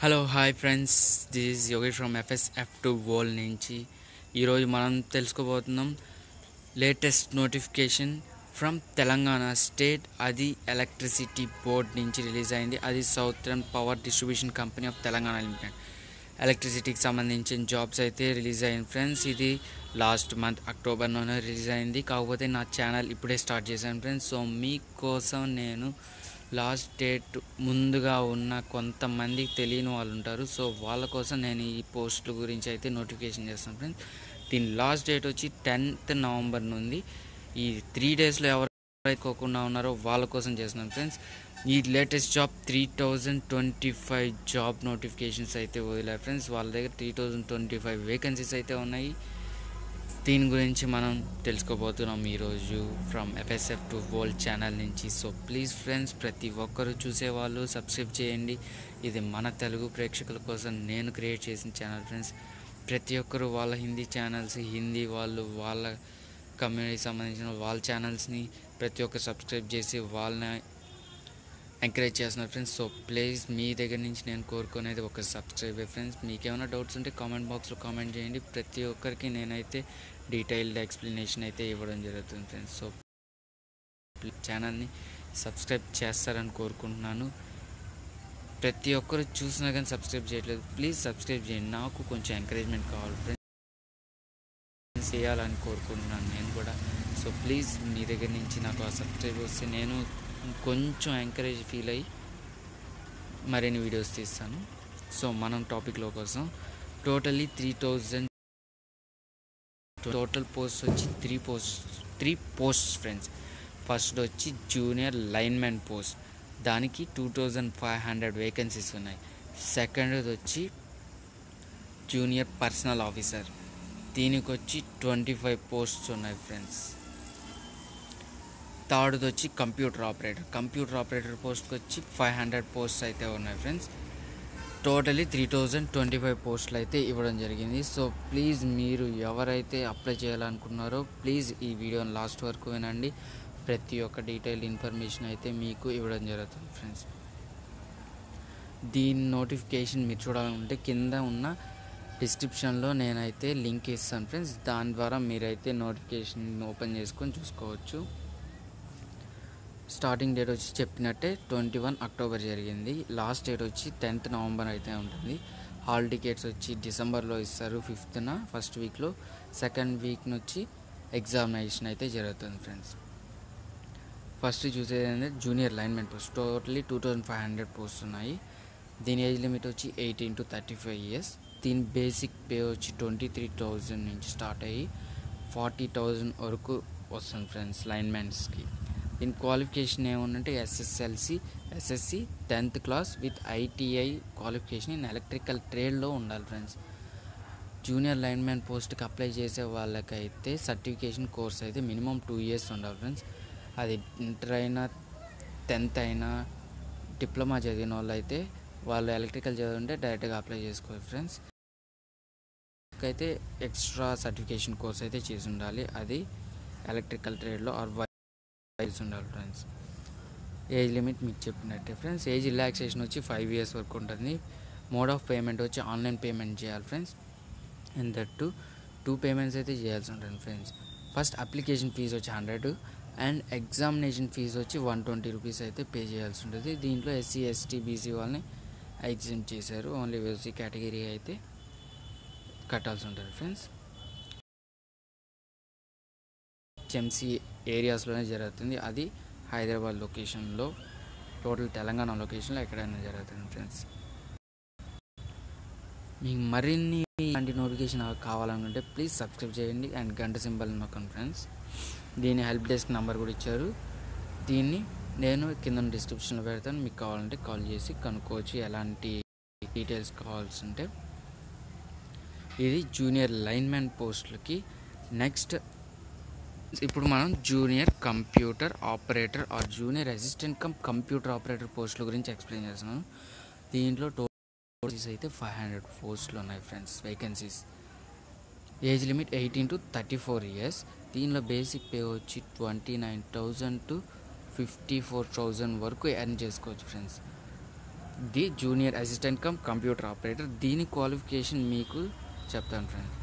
hello hi friends this is Yogesh from FSF to world నుంచి ఈరోజు మనం తెలుసుకోబోతున్నాం latest notification from Telangana state అది ఎలక్ట్రిసిటీ బోర్డ్ నుంచి రిలీజ్ అయింది అది southern power distribution company of Telangana limited ఎలక్ట్రిసిటీకి సంబంధించిన జాబ్స్ అయితే రిలీజ్ అయింది ఫ్రెండ్స్ ఇది లాస్ట్ మంత్ అక్టోబర్లోనే రిలీజ్ అయింది కాకపోతే నా ఛానల్ ఇప్పుడే స్టార్ట్ చేశాను ఫ్రెండ్స్ సో మీకోసం నేను లాస్ట్ డేట్ ముందుగా ఉన్న కొంతమందికి తెలియని వాళ్ళు ఉంటారు సో వాళ్ళ కోసం నేను ఈ పోస్టుల గురించి అయితే నోటిఫికేషన్ చేస్తాను ఫ్రెండ్స్ దీని లాస్ట్ డేట్ వచ్చి టెన్త్ నవంబర్ నుండి ఈ త్రీ డేస్లో ఎవరైతే కోకుండా ఉన్నారో వాళ్ళ కోసం చేస్తున్నాను ఫ్రెండ్స్ ఈ latest job three thousand twenty five job notifications అయితే వదిలారు ఫ్రెండ్స్ వాళ్ళ దగ్గర three thousand twenty five vacancies అయితే ఉన్నాయి దీని గురించి మనం తెలుసుకోబోతున్నాం ఈరోజు from FSF to world channel నుంచి సో ప్లీజ్ ఫ్రెండ్స్ ప్రతి ఒక్కరు చూసేవాళ్ళు సబ్స్క్రైబ్ చేయండి ఇది మన తెలుగు ప్రేక్షకుల కోసం నేను క్రియేట్ చేసిన ఛానల్ ఫ్రెండ్స్ ప్రతి ఒక్కరు వాళ్ళ హిందీ ఛానల్స్ హిందీ వాళ్ళు వాళ్ళ కమ్యూనిటీకి సంబంధించిన వాళ్ళ ఛానల్స్ని ప్రతి ఒక్కరు సబ్స్క్రైబ్ చేసి వాళ్ళని ఎంకరేజ్ చేస్తున్నారు ఫ్రెండ్స్ సో ప్లీజ్ మీ దగ్గర నుంచి నేను కోరుకునేది ఒక సబ్స్క్రైబ్ ఫ్రెండ్స్ మీకు ఏమైనా డౌట్స్ ఉంటే కామెంట్ బాక్స్లో కామెంట్ చేయండి ప్రతి ఒక్కరికి నేనైతే డీటెయిల్డ్ ఎక్స్ప్లెనేషన్ అయితే ఇవ్వడం జరుగుతుంది ఫ్రెండ్స్ సో ఛానల్ని సబ్స్క్రైబ్ చేస్తారని కోరుకుంటున్నాను ప్రతి ఒక్కరు చూసినా కానీ సబ్స్క్రైబ్ చేయట్లేదు ప్లీజ్ సబ్స్క్రైబ్ చేయండి నాకు కొంచెం ఎంకరేజ్మెంట్ కావాలి ఫ్రెండ్స్ చేయాలని కోరుకుంటున్నాను నేను కూడా సో ప్లీజ్ మీ దగ్గర నుంచి నాకు ఆ సబ్స్క్రైబ్ వస్తే నేను కొంచెం ఎంకరేజ్ ఫీల్ అయ్యి మరిన్ని వీడియోస్ తీస్తాను సో మనం టాపిక్లో కోసం totally three thousand total post వచ్చి three post three posts friends first వచ్చి జూనియర్ లైన్మెన్ పోస్ట్ దానికి two thousand five hundred vacancies ఉన్నాయి సెకండ్ వచ్చి జూనియర్ పర్సనల్ ఆఫీసర్ దీనికి వచ్చి ట్వంటీ ఫైవ్ పోస్ట్స్ ఉన్నాయి ఫ్రెండ్స్ థర్డ్ది వచ్చి కంప్యూటర్ ఆపరేటర్ కంప్యూటర్ ఆపరేటర్ పోస్ట్కి వచ్చి ఫైవ్ హండ్రెడ్ పోస్ట్స్ అయితే ఉన్నాయి friends totally three thousand twenty five పోస్టులు అయితే ఇవ్వడం జరిగింది సో ప్లీజ్ మీరు ఎవరైతే అప్లై చేయాలనుకున్నారో ప్లీజ్ ఈ వీడియోని లాస్ట్ వరకు వినండి ప్రతి ఒక్క డీటెయిల్ ఇన్ఫర్మేషన్ అయితే మీకు ఇవ్వడం జరుగుతుంది ఫ్రెండ్స్ దీని నోటిఫికేషన్ మీరు చూడాలనుకుంటే కింద ఉన్న డిస్క్రిప్షన్లో నేనైతే లింక్ ఇస్తాను ఫ్రెండ్స్ దాని ద్వారా మీరైతే నోటిఫికేషన్ ఓపెన్ చేసుకొని చూసుకోవచ్చు స్టార్టింగ్ డేట్ వచ్చి చెప్పినట్టే ట్వంటీ వన్ అక్టోబర్ జరిగింది లాస్ట్ డేట్ వచ్చి టెన్త్ నవంబర్ అయితే ఉంటుంది హాల్ టికెట్స్ వచ్చి డిసెంబర్లో ఇస్తారు ఫిఫ్త్న ఫస్ట్ వీక్లో సెకండ్ వీక్ నుంచి ఎగ్జామినేషన్ అయితే జరుగుతుంది ఫ్రెండ్స్ ఫస్ట్ చూసేది ఏంటంటే junior linemen post totally two thousand five hundred post ఉన్నాయి దీని ఏజ్ లిమిట్ వచ్చి eighteen to thirty five years దీని బేసిక్ పే వచ్చి ట్వంటీ త్రీ థౌజండ్ నుంచి స్టార్ట్ అయ్యి ఫార్టీ థౌజండ్ వరకు వస్తుంది ఫ్రెండ్స్ లైన్మెన్స్కి దీని క్వాలిఫికేషన్ ఏముందంటే SSLC SSC tenth class with ITI qualification in electrical ట్రేడ్లో ఉండాలి ఫ్రెండ్స్ జూనియర్ లైన్మెన్ పోస్ట్కి అప్లై చేసే వాళ్ళకైతే సర్టిఫికేషన్ కోర్స్ అయితే మినిమం టూ ఇయర్స్ ఉండాలి ఫ్రెండ్స్ అది ఇంటర్ అయినా టెన్త్ అయినా డిప్లొమా చదివిన వాళ్ళు అయితే వాళ్ళు ఎలక్ట్రికల్ చదివింటే డైరెక్ట్గా అప్లై చేసుకోవాలి ఫ్రెండ్స్ అయితే ఎక్స్ట్రా సర్టిఫికేషన్ కోర్స్ అయితే చేసి ఉండాలి అది ఎలక్ట్రికల్ ట్రేడ్లో ఆర్ వైజ్ ఉండాలి ఫ్రెండ్స్ ఏజ్ లిమిట్ మీకు చెప్పినట్టే ఫ్రెండ్స్ ఏజ్ రిలాక్సేషన్ వచ్చి ఫైవ్ ఇయర్స్ వరకు ఉంటుంది మోడ్ ఆఫ్ పేమెంట్ వచ్చి ఆన్లైన్ పేమెంట్ చేయాలి friends and that to two payments అయితే చేయాల్సి ఉంటుంది ఫ్రెండ్స్ ఫస్ట్ అప్లికేషన్ ఫీజు వచ్చి హండ్రెడ్ అండ్ ఎగ్జామినేషన్ ఫీజు వచ్చి వన్ ట్వంటీ రూపీస్ అయితే పే చేయాల్సి ఉంటుంది దీంట్లో ఎస్సీ ఎస్టీ బీసీ వాళ్ళని ఎగ్జామ్ చేశారు ఓన్లీ ఓసీ కేటగిరీ అయితే కట్టాల్సి ఉంటుంది ఫ్రెండ్స్ హెచ్ఎంసీ ఏరియాస్లోనే జరుగుతుంది అది హైదరాబాద్ లొకేషన్లో టోటల్ తెలంగాణ లొకేషన్లో ఎక్కడైనా జరుగుతుంది ఫ్రెండ్స్ మీకు మరిన్ని ఇలాంటి నోటిఫికేషన్ కావాలనుకుంటే ప్లీజ్ సబ్స్క్రైబ్ చేయండి అండ్ గంట సింబల్ నొక్కండి ఫ్రెండ్స్ దీని హెల్ప్ డెస్క్ నెంబర్ కూడా ఇచ్చారు దీన్ని నేను కింద డిస్క్రిప్షన్లో పెడతాను మీకు కావాలంటే కాల్ చేసి కనుక్కోవచ్చు ఎలాంటి డీటెయిల్స్ కావాల్సి ఉంటే ఇది జూనియర్ లైన్మెన్ పోస్టులకి నెక్స్ట్ ఇప్పుడు మనం junior computer operator or junior assistant cum computer operator పోస్టుల గురించి ఎక్స్ప్లెయిన్ చేస్తున్నాను దీంట్లో టోటల్స్ అయితే ఫైవ్ హండ్రెడ్ పోస్టులు ఉన్నాయి friends vacancies age limit eighteen to thirty four years దీనిలో బేసిక్ పే వచ్చి twenty nine thousand to fifty four thousand వరకు ఎర్న్ చేసుకోవచ్చు friends the junior assistant cum computer operator దీని క్వాలిఫికేషన్ మీకు చెప్తాను ఫ్రెండ్స్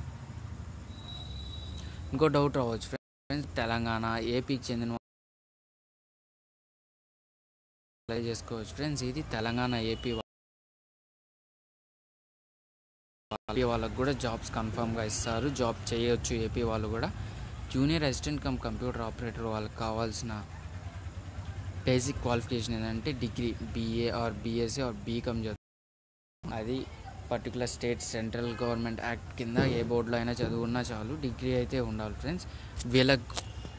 ఇంకో డౌట్ రావచ్చు ఫ్రెండ్స్ తెలంగాణ ఏపీకి చెందిన వాళ్ళు అప్లై చేసుకోవచ్చు ఫ్రెండ్స్ ఇది తెలంగాణ ఏపీ ఏపీ వాళ్ళకు కూడా జాబ్స్ కన్ఫామ్గా ఇస్తారు జాబ్ చేయొచ్చు ఏపీ వాళ్ళు కూడా junior assistant cum computer operator వాళ్ళకి కావాల్సిన బేసిక్ క్వాలిఫికేషన్ ఏంటంటే degree BA or BSc or BCom చదువు అది particular state central government act కింద ఏ బోర్డులో అయినా చదువున్నా చాలు డిగ్రీ అయితే ఉండాలి ఫ్రెండ్స్ వీళ్ళకి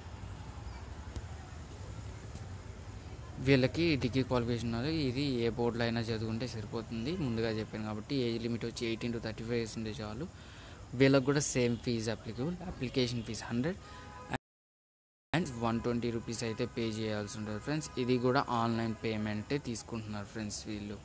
వీళ్ళకి డిగ్రీ క్వాలిఫికేషన్ ఉన్నది ఇది ఏ బోర్డులో అయినా చదువుకుంటే సరిపోతుంది ముందుగా చెప్పాను కాబట్టి ఏజ్ లిమిట్ వచ్చి eighteen to thirty five years ఉంటే చాలు వీళ్ళకి కూడా same fee applicable application fee hundred and one twenty rupees అయితే పే చేయాల్సి ఉంటుంది ఫ్రెండ్స్ ఇది కూడా ఆన్లైన్ పేమెంటే తీసుకుంటున్నారు ఫ్రెండ్స్ వీళ్ళు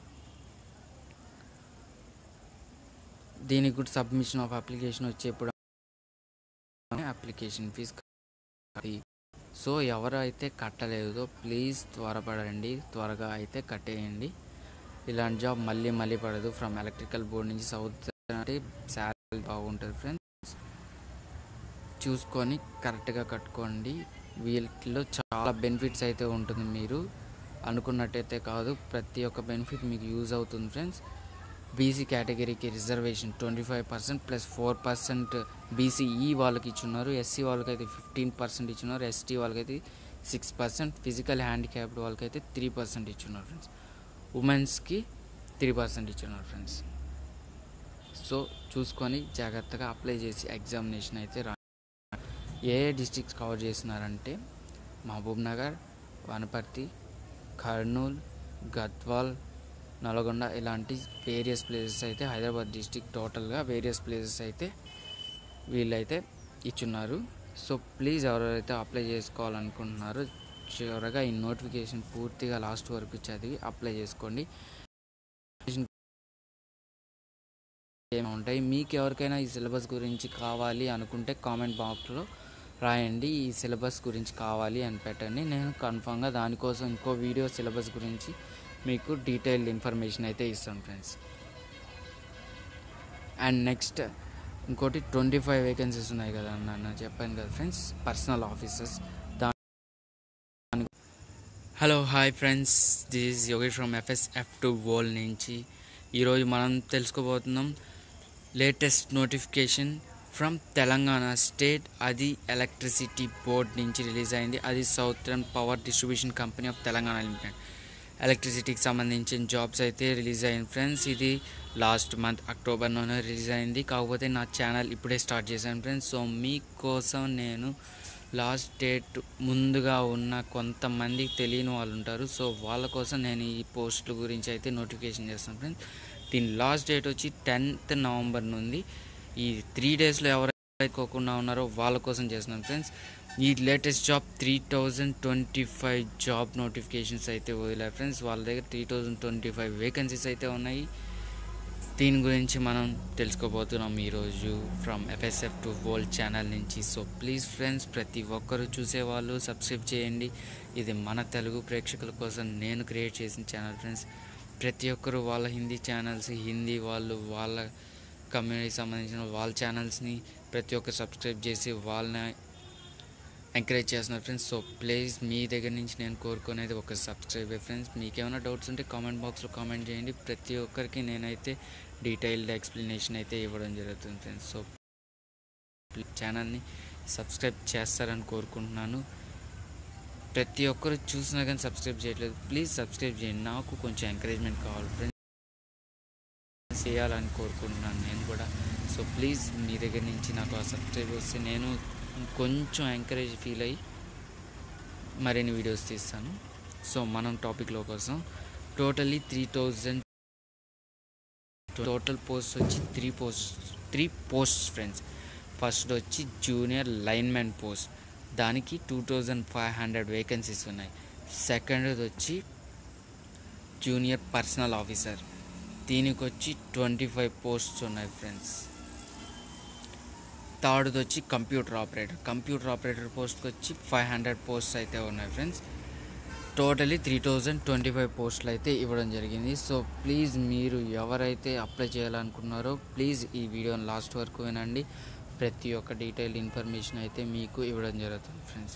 దీనికి కూడా సబ్మిషన్ ఆఫ్ అప్లికేషన్ వచ్చేప్పుడు అప్లికేషన్ ఫీజ్ సో ఎవరైతే కట్టలేదో ప్లీజ్ త్వరపడండి త్వరగా అయితే కట్టేయండి ఇలాంటి జాబ్ మళ్ళీ మళ్ళీ పడదు ఫ్రమ్ ఎలక్ట్రికల్ బోర్డ్ నుంచి సౌత్ అంటే శాలరీ బాగుంటుంది ఫ్రెండ్స్ చూసుకొని కరెక్ట్గా కట్టుకోండి వీటిలో చాలా బెనిఫిట్స్ అయితే ఉంటుంది మీరు అనుకున్నట్టయితే కాదు ప్రతి ఒక్క బెనిఫిట్ మీకు యూజ్ అవుతుంది ఫ్రెండ్స్ బీసీ కేటగిరీకి reservation twenty five percent plus four percent BCE వాళ్ళకి ఇచ్చున్నారు ఎస్సీ వాళ్ళకైతే ఫిఫ్టీన్ పర్సెంట్ ఇచ్చున్నారు ఎస్టీ వాళ్ళకైతే సిక్స్ పర్సెంట్ ఫిజికల్ హ్యాండిక్యాప్డ్ వాళ్ళకైతే త్రీ పర్సెంట్ ఇచ్చున్నారు ఫ్రెండ్స్ ఉమెన్స్కి త్రీ పర్సెంట్ ఇచ్చున్నారు ఫ్రెండ్స్ సో చూసుకొని జాగ్రత్తగా అప్లై చేసి ఎగ్జామినేషన్ అయితే రా ఏ ఏ డిస్ట్రిక్ట్స్ కవర్ చేస్తున్నారంటే మహబూబ్ నగర్ వనపర్తి కర్నూల్ గద్వాల్ నల్గొండ ఇలాంటి వేరియస్ ప్లేసెస్ అయితే హైదరాబాద్ డిస్టిక్ టోటల్గా వేరియస్ ప్లేసెస్ అయితే వీళ్ళైతే ఇచ్చున్నారు సో ప్లీజ్ ఎవరైతే అప్లై చేసుకోవాలనుకుంటున్నారో చివరగా ఈ నోటిఫికేషన్ పూర్తిగా లాస్ట్ వరకు చదివి అప్లై చేసుకోండి ఏమి ఉంటాయి మీకు ఎవరికైనా ఈ సిలబస్ గురించి కావాలి అనుకుంటే కామెంట్ బాక్స్లో రాయండి ఈ సిలబస్ గురించి కావాలి అని పెట్టండి నేను కన్ఫామ్గా దానికోసం ఇంకో వీడియో సిలబస్ గురించి మీకు డీటెయిల్డ్ ఇన్ఫర్మేషన్ అయితే ఇస్తాను ఫ్రెండ్స్ అండ్ నెక్స్ట్ ఇంకోటి ట్వంటీ ఫైవ్ వేకెన్సీస్ ఉన్నాయి కదా అన్న చెప్పాను కదా ఫ్రెండ్స్ పర్సనల్ ఆఫీసర్స్ దాని hello hi friends this is Yogesh from FS F to world నుంచి ఈరోజు మనం తెలుసుకోబోతున్నాం latest notification from Telangana state అది ఎలక్ట్రిసిటీ బోర్డ్ నుంచి రిలీజ్ అయింది అది southern power distribution company of Telangana limited ఎలక్ట్రిసిటీకి సంబంధించిన జాబ్స్ అయితే రిలీజ్ అయింది ఫ్రెండ్స్ ఇది లాస్ట్ మంత్ అక్టోబర్లోనే రిలీజ్ అయింది కాకపోతే నా ఛానల్ ఇప్పుడే స్టార్ట్ చేశాను ఫ్రెండ్స్ సో మీకోసం నేను లాస్ట్ డేట్ ముందుగా ఉన్న కొంతమందికి తెలియని వాళ్ళు ఉంటారు సో వాళ్ళ కోసం నేను ఈ పోస్టుల గురించి అయితే నోటిఫికేషన్ చేస్తాను ఫ్రెండ్స్ దీని లాస్ట్ డేట్ వచ్చి టెన్త్ నవంబర్ నుండి ఈ త్రీ డేస్లో ఎవరైతే కోకుండా ఉన్నారో వాళ్ళ కోసం చేస్తున్నాను ఫ్రెండ్స్ ఈ latest job three thousand twenty five job notifications అయితే వదిలారు ఫ్రెండ్స్ వాళ్ళ దగ్గర three thousand twenty five vacancies అయితే ఉన్నాయి దీని గురించి మనం తెలుసుకోబోతున్నాం ఈరోజు from FSF to world channel నుంచి సో ప్లీజ్ ఫ్రెండ్స్ ప్రతి ఒక్కరూ చూసేవాళ్ళు సబ్స్క్రైబ్ చేయండి ఇది మన తెలుగు ప్రేక్షకుల కోసం నేను క్రియేట్ చేసిన ఛానల్ ఫ్రెండ్స్ ప్రతి ఒక్కరు వాళ్ళ హిందీ ఛానల్స్ హిందీ వాళ్ళు వాళ్ళ కమ్యూనిటీకి సంబంధించిన వాళ్ళ ఛానల్స్ని ప్రతి ఒక్కరు సబ్స్క్రైబ్ చేసి వాళ్ళని ఎంకరేజ్ చేస్తున్నారు ఫ్రెండ్స్ సో ప్లీజ్ మీ దగ్గర నుంచి నేను కోరుకునేది ఒక సబ్స్క్రైబ్ ఫ్రెండ్స్ మీకు ఏమైనా డౌట్స్ ఉంటే కామెంట్ బాక్స్లో కామెంట్ చేయండి ప్రతి ఒక్కరికి నేనైతే డీటెయిల్డ్ ఎక్స్ప్లెనేషన్ అయితే ఇవ్వడం జరుగుతుంది ఫ్రెండ్స్ సో ఛానల్ని సబ్స్క్రైబ్ చేస్తారని కోరుకుంటున్నాను ప్రతి ఒక్కరు చూసినా కానీ సబ్స్క్రైబ్ చేయట్లేదు ప్లీజ్ సబ్స్క్రైబ్ చేయండి నాకు కొంచెం ఎంకరేజ్మెంట్ కావాలి ఫ్రెండ్స్ చేయాలని కోరుకుంటున్నాను నేను కూడా సో ప్లీజ్ మీ దగ్గర నుంచి నాకు ఆ సబ్స్క్రైబ్ వస్తే నేను కొంచెం ఎంకరేజ్ ఫీల్ అయ్యి మరిన్ని వీడియోస్ తీస్తాను సో మనం టాపిక్లో కోసం totally three thousand total post వచ్చి three post three post friends first వచ్చి జూనియర్ లైన్మెన్ పోస్ట్ దానికి two thousand five hundred vacancies ఉన్నాయి సెకండ్ వచ్చి జూనియర్ పర్సనల్ ఆఫీసర్ దీనికి వచ్చి ట్వంటీ ఫైవ్ పోస్ట్స్ ఉన్నాయి ఫ్రెండ్స్ థర్డ్ వచ్చి కంప్యూటర్ ఆపరేటర్ కంప్యూటర్ ఆపరేటర్ పోస్ట్కి వచ్చి ఫైవ్ హండ్రెడ్ పోస్ట్స్ అయితే ఉన్నాయి friends totally three thousand twenty five పోస్టులు అయితే ఇవ్వడం జరిగింది సో ప్లీజ్ మీరు ఎవరైతే అప్లై చేయాలనుకున్నారో ప్లీజ్ ఈ వీడియోని లాస్ట్ వరకు వినండి ప్రతి ఒక్క డీటెయిల్ ఇన్ఫర్మేషన్ అయితే మీకు ఇవ్వడం జరుగుతుంది ఫ్రెండ్స్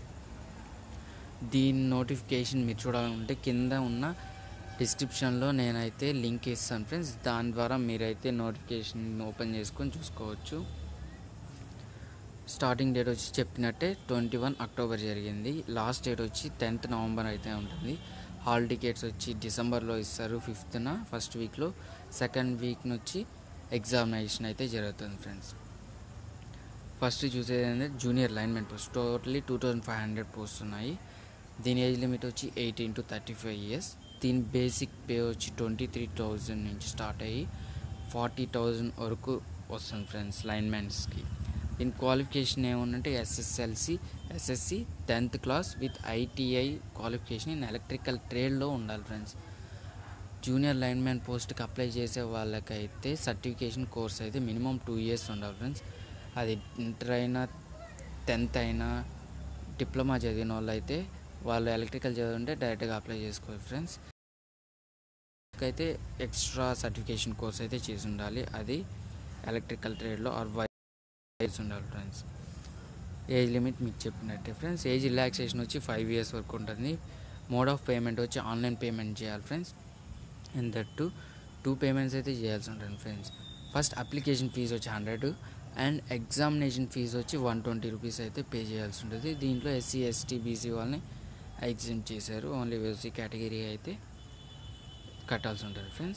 దీని నోటిఫికేషన్ మీరు చూడాలనుకుంటే కింద ఉన్న డిస్క్రిప్షన్లో నేనైతే లింక్ ఇస్తాను ఫ్రెండ్స్ దాని ద్వారా మీరైతే నోటిఫికేషన్ ఓపెన్ చేసుకొని చూసుకోవచ్చు స్టార్టింగ్ డేట్ వచ్చి చెప్పినట్టే ట్వంటీ వన్ అక్టోబర్ జరిగింది లాస్ట్ డేట్ వచ్చి టెన్త్ నవంబర్ అయితే ఉంటుంది హాల్ టికెట్స్ వచ్చి డిసెంబర్లో ఇస్తారు ఫిఫ్త్న ఫస్ట్ వీక్లో సెకండ్ వీక్ నుంచి ఎగ్జామినేషన్ అయితే జరుగుతుంది ఫ్రెండ్స్ ఫస్ట్ చూసేది ఏంటంటే junior linemen post totally two thousand five hundred post ఉన్నాయి దీని ఏజ్ లిమిట్ వచ్చి eighteen to thirty five years దీని బేసిక్ పే వచ్చి ట్వంటీ త్రీ థౌజండ్ నుంచి స్టార్ట్ అయ్యి ఫార్టీ థౌజండ్ వరకు వస్తుంది ఫ్రెండ్స్ లైన్మెన్స్కి దీని క్వాలిఫికేషన్ ఏముందంటే SSLC SSC tenth class with ITI qualification in electrical ట్రేడ్లో ఉండాలి ఫ్రెండ్స్ జూనియర్ లైన్మెన్ పోస్ట్కి అప్లై చేసే వాళ్ళకైతే సర్టిఫికేషన్ కోర్స్ అయితే మినిమం టూ ఇయర్స్ ఉండాలి ఫ్రెండ్స్ అది ఇంటర్ అయినా టెన్త్ అయినా డిప్లొమా చదివిన వాళ్ళు అయితే వాళ్ళు ఎలక్ట్రికల్ చదివింటే డైరెక్ట్గా అప్లై చేసుకోవాలి ఫ్రెండ్స్ అయితే ఎక్స్ట్రా సర్టిఫికేషన్ కోర్స్ అయితే చేసి ఉండాలి అది ఎలక్ట్రికల్ ట్రేడ్లో ఆర్ వైర్స్ ఉండాలి ఫ్రెండ్స్ ఏజ్ లిమిట్ మీకు చెప్పినట్టే ఫ్రెండ్స్ ఏజ్ రిలాక్సేషన్ వచ్చి ఫైవ్ ఇయర్స్ వరకు ఉంటుంది మోడ్ ఆఫ్ పేమెంట్ వచ్చి ఆన్లైన్ పేమెంట్ చేయాలి friends and that to two payments అయితే చేయాల్సి ఉంటుంది ఫ్రెండ్స్ ఫస్ట్ అప్లికేషన్ ఫీజు వచ్చి హండ్రెడ్ అండ్ ఎగ్జామినేషన్ ఫీజు వచ్చి వన్ ట్వంటీ రూపీస్ అయితే పే చేయాల్సి ఉంటుంది దీంట్లో ఎస్సీ ఎస్టీ బీసీ వాళ్ళని ఎగ్జామ్ చేశారు ఓన్లీ ఓసీ కేటగిరీ అయితే కట్టాల్సి ఉంటుంది ఫ్రెండ్స్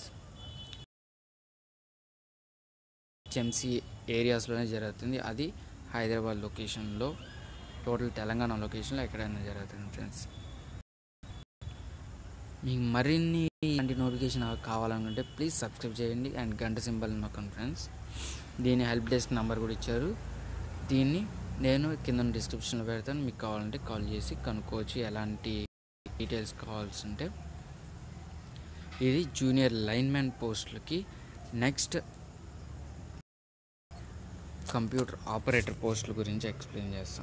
హెచ్ఎంసీ ఏరియాస్లోనే జరుగుతుంది అది హైదరాబాద్ లొకేషన్లో టోటల్ తెలంగాణ లొకేషన్లో ఎక్కడైనా జరుగుతుంది ఫ్రెండ్స్ మీకు మరిన్ని ఇలాంటి నోటిఫికేషన్ కావాలనుకుంటే ప్లీజ్ సబ్స్క్రైబ్ చేయండి అండ్ గంట సింబల్ నొక్కండి ఫ్రెండ్స్ దీని హెల్ప్ డెస్క్ నెంబర్ కూడా ఇచ్చారు దీన్ని నేను కింద డిస్క్రిప్షన్లో పెడతాను మీకు కావాలంటే కాల్ చేసి కనుక్కోవచ్చు ఎలాంటి డీటెయిల్స్ కావాల్సి ఉంటే ఇది జూనియర్ లైన్మెన్ పోస్టులకి నెక్స్ట్ కంప్యూటర్ ఆపరేటర్ పోస్టుల గురించి ఎక్స్ప్లెయిన్ చేస్తాం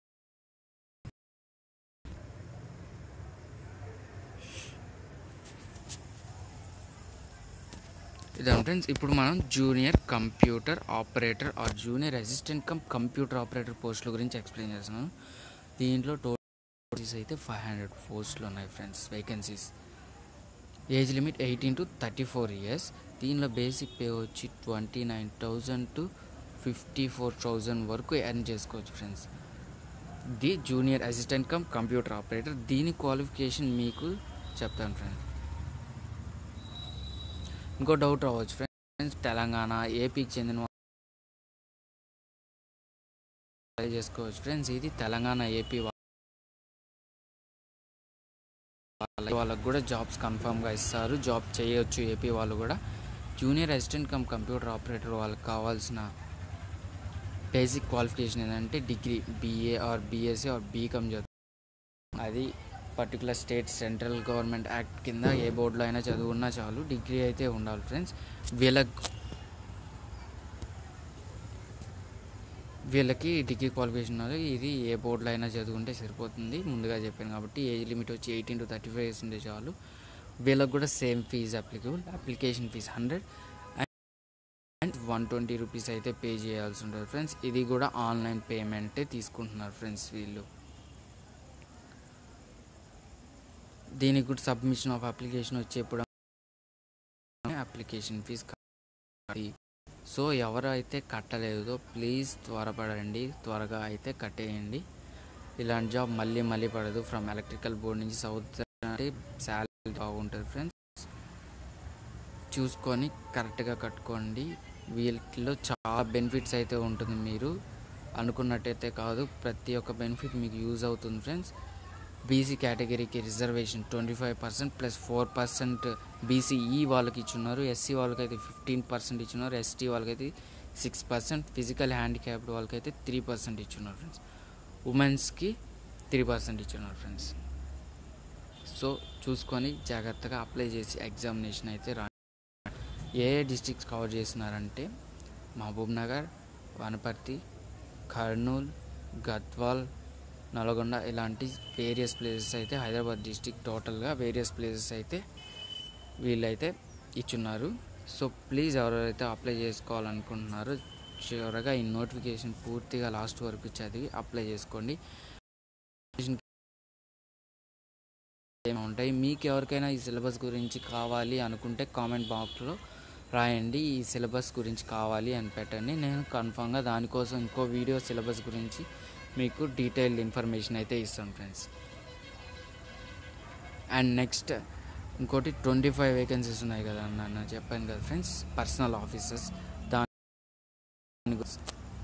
ఇదే ఫ్రెండ్స్ ఇప్పుడు మనం junior computer operator or junior assistant cum computer operator పోస్టుల గురించి ఎక్స్ప్లెయిన్ చేస్తున్నాను దీంట్లో టోటల్ అయితే ఫైవ్ హండ్రెడ్ పోస్టులు ఉన్నాయి friends vacancies age limit eighteen to thirty four years దీనిలో బేసిక్ పే వచ్చి twenty nine thousand to fifty four thousand వరకు ఎర్న్ చేసుకోవచ్చు friends the junior assistant cum computer operator దీని క్వాలిఫికేషన్ మీకు చెప్తాను ఫ్రెండ్స్ ఇంకో డౌట్ రావచ్చు ఫ్రెండ్స్ తెలంగాణ ఏపీకి చెందిన వాళ్ళు చేసుకోవచ్చు ఫ్రెండ్స్ ఇది తెలంగాణ ఏపీ వాళ్ళకి కూడా జాబ్స్ కన్ఫామ్గా ఇస్తారు జాబ్ చేయొచ్చు ఏపీ వాళ్ళు కూడా junior assistant cum computer operator వాళ్ళకి కావాల్సిన బేసిక్ క్వాలిఫికేషన్ ఏంటంటే degree BA or BSc or BCom చదువు అది particular state central government act కింద ఏ బోర్డులో అయినా చదువున్నా చాలు డిగ్రీ అయితే ఉండాలి ఫ్రెండ్స్ వీళ్ళకి వీళ్ళకి డిగ్రీ క్వాలిఫికేషన్ ఉన్నది ఇది ఏ బోర్డులో అయినా చదువుకుంటే సరిపోతుంది ముందుగా చెప్పాను కాబట్టి ఏజ్ లిమిట్ వచ్చి eighteen to thirty five years ఉంటే చాలు వీళ్ళకి కూడా same fee applicable application fee hundred and one twenty rupees అయితే పే చేయాల్సి ఉంటుంది ఫ్రెండ్స్ ఇది కూడా ఆన్లైన్ పేమెంటే తీసుకుంటున్నారు ఫ్రెండ్స్ వీళ్ళు దీనికి కూడా సబ్మిషన్ ఆఫ్ అప్లికేషన్ వచ్చేప్పుడు అప్లికేషన్ ఫీజ్ కట్టాలి సో ఎవరైతే కట్టలేదో ప్లీజ్ త్వరపడండి త్వరగా అయితే కట్టేయండి ఇలాంటి జాబ్ మళ్ళీ మళ్ళీ పడదు ఫ్రమ్ ఎలక్ట్రికల్ బోర్డ్ నుంచి సౌత్ అంటే శాలరీ బాగుంటుంది ఫ్రెండ్స్ చూసుకొని కరెక్ట్గా కట్టుకోండి వీటిలో చాలా బెనిఫిట్స్ అయితే ఉంటుంది మీరు అనుకున్నట్టయితే కాదు ప్రతి ఒక్క బెనిఫిట్ మీకు యూజ్ అవుతుంది ఫ్రెండ్స్ బీసీ కేటగిరీకి reservation twenty five percent plus four percent BCE వాళ్ళకి ఇచ్చున్నారు ఎస్సీ వాళ్ళకైతే ఫిఫ్టీన్ పర్సెంట్ ఇచ్చున్నారు ఎస్టీ వాళ్ళకైతే సిక్స్ పర్సెంట్ ఫిజికల్ హ్యాండిక్యాప్డ్ వాళ్ళకైతే త్రీ పర్సెంట్ ఇచ్చున్నారు ఫ్రెండ్స్ ఉమెన్స్కి త్రీ పర్సెంట్ ఇచ్చున్నారు ఫ్రెండ్స్ సో చూసుకొని జాగ్రత్తగా అప్లై చేసి ఎగ్జామినేషన్ అయితే రా ఏ ఏ డిస్ట్రిక్ట్స్ కవర్ చేస్తున్నారంటే మహబూబ్ నగర్ వనపర్తి కర్నూల్ గద్వాల్ నల్గొండ ఇలాంటి వేరియస్ ప్లేసెస్ అయితే హైదరాబాద్ డిస్టిక్ టోటల్గా వేరియస్ ప్లేసెస్ అయితే వీళ్ళైతే ఇచ్చున్నారు సో ప్లీజ్ ఎవరైతే అప్లై చేసుకోవాలనుకుంటున్నారో చివరగా ఈ నోటిఫికేషన్ పూర్తిగా లాస్ట్ వరకు చదివి అప్లై చేసుకోండి ఏమి ఉంటాయి మీకు ఎవరికైనా ఈ సిలబస్ గురించి కావాలి అనుకుంటే కామెంట్ బాక్స్లో రాయండి ఈ సిలబస్ గురించి కావాలి అని పెట్టండి నేను కన్ఫామ్గా దానికోసం ఇంకో వీడియో సిలబస్ గురించి మీకు డీటెయిల్డ్ ఇన్ఫర్మేషన్ అయితే ఇస్తాను ఫ్రెండ్స్ అండ్ నెక్స్ట్ ఇంకోటి ట్వంటీ ఫైవ్ వేకెన్సీస్ ఉన్నాయి కదా అన్న నేను చెప్పాను కదా ఫ్రెండ్స్ పర్సనల్ ఆఫీసర్స్ దాని గురించి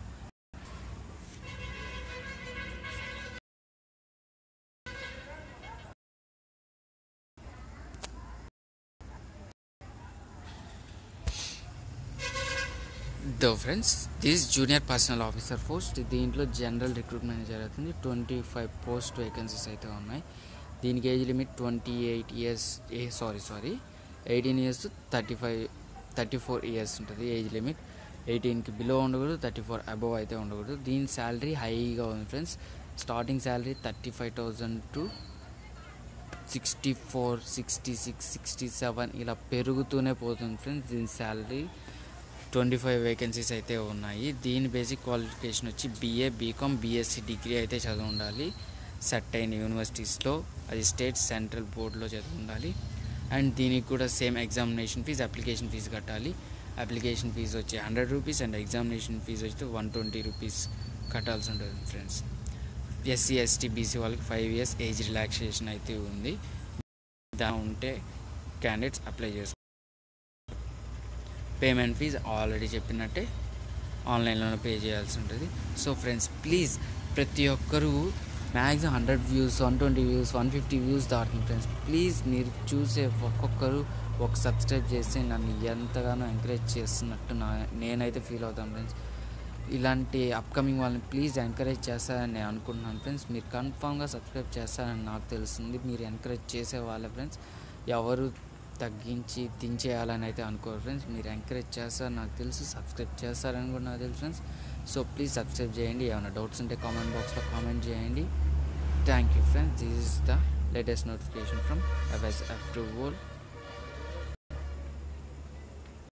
దో friends this junior personal officer post దీంట్లో జనరల్ రిక్రూట్మెంట్ జరుగుతుంది ట్వంటీ ఫైవ్ పోస్ట్ వేకెన్సీస్ అయితే ఉన్నాయి దీనికి age limit twenty eight years ఏ sorry sorry eighteen years thirty five thirty four years ఉంటుంది ఏజ్ లిమిట్ ఎయిటీన్కి బిలో ఉండకూడదు థర్టీ ఫోర్ అబవ్ అయితే ఉండకూడదు దీని శాలరీ హైగా ఉంది friends starting salary thirty five thousand to sixty four sixty six sixty seven ఇలా పెరుగుతూనే పోతుంది ఫ్రెండ్స్ దీని శాలరీ ట్వంటీ ఫైవ్ వేకెన్సీస్ అయితే ఉన్నాయి దీని బేసిక్ క్వాలిఫికేషన్ వచ్చి బీఏ బీకామ్ బీఎస్సీ డిగ్రీ అయితే చదివి ఉండాలి సెట్ అయిన యూనివర్సిటీస్లో అది స్టేట్ సెంట్రల్ బోర్డులో చదివి ఉండాలి అండ్ దీనికి కూడా same examination fee application fee కట్టాలి అప్లికేషన్ ఫీజు వచ్చి hundred rupees and examination fee వచ్చి వన్ ట్వంటీ రూపీస్ కట్టాల్సి ఉంటుంది ఫ్రెండ్స్ ఎస్సీ ఎస్టీ బీసీ వాళ్ళకి ఫైవ్ ఇయర్స్ ఏజ్ రిలాక్సేషన్ అయితే ఉంది దా ఉంటే క్యాండిడేట్స్ అప్లై చేసుకో పేమెంట్ ఫీజ్ ఆల్రెడీ చెప్పినట్టే ఆన్లైన్లోనే పే చేయాల్సి ఉంటుంది సో ఫ్రెండ్స్ ప్లీజ్ ప్రతి ఒక్కరూ maximum hundred views one twenty views one fifty views దాటుతుంది ఫ్రెండ్స్ ప్లీజ్ మీరు చూసే ఒక్కొక్కరు ఒక సబ్స్క్రైబ్ చేస్తే నన్ను ఎంతగానో ఎంకరేజ్ చేస్తున్నట్టు నా నేనైతే ఫీల్ అవుతాను ఫ్రెండ్స్ ఇలాంటి అప్కమింగ్ వాళ్ళని ప్లీజ్ ఎంకరేజ్ చేస్తారని నేను అనుకుంటున్నాను ఫ్రెండ్స్ మీరు కన్ఫామ్గా సబ్స్క్రైబ్ చేస్తారని నాకు తెలుస్తుంది మీరు ఎంకరేజ్ చేసే వాళ్ళే ఫ్రెండ్స్ ఎవరు తగ్గించి దించేయాలని అయితే అనుకోరు ఫ్రెండ్స్ మీరు ఎంకరేజ్ చేస్తారు నాకు తెలుసు సబ్స్క్రైబ్ చేస్తారని కూడా నాకు తెలుసు ఫ్రెండ్స్ సో ప్లీజ్ సబ్స్క్రైబ్ చేయండి ఏమైనా డౌట్స్ ఉంటే కామెంట్ బాక్స్లో కామెంట్ చేయండి thank you friends this is the latest notification from FS F to whole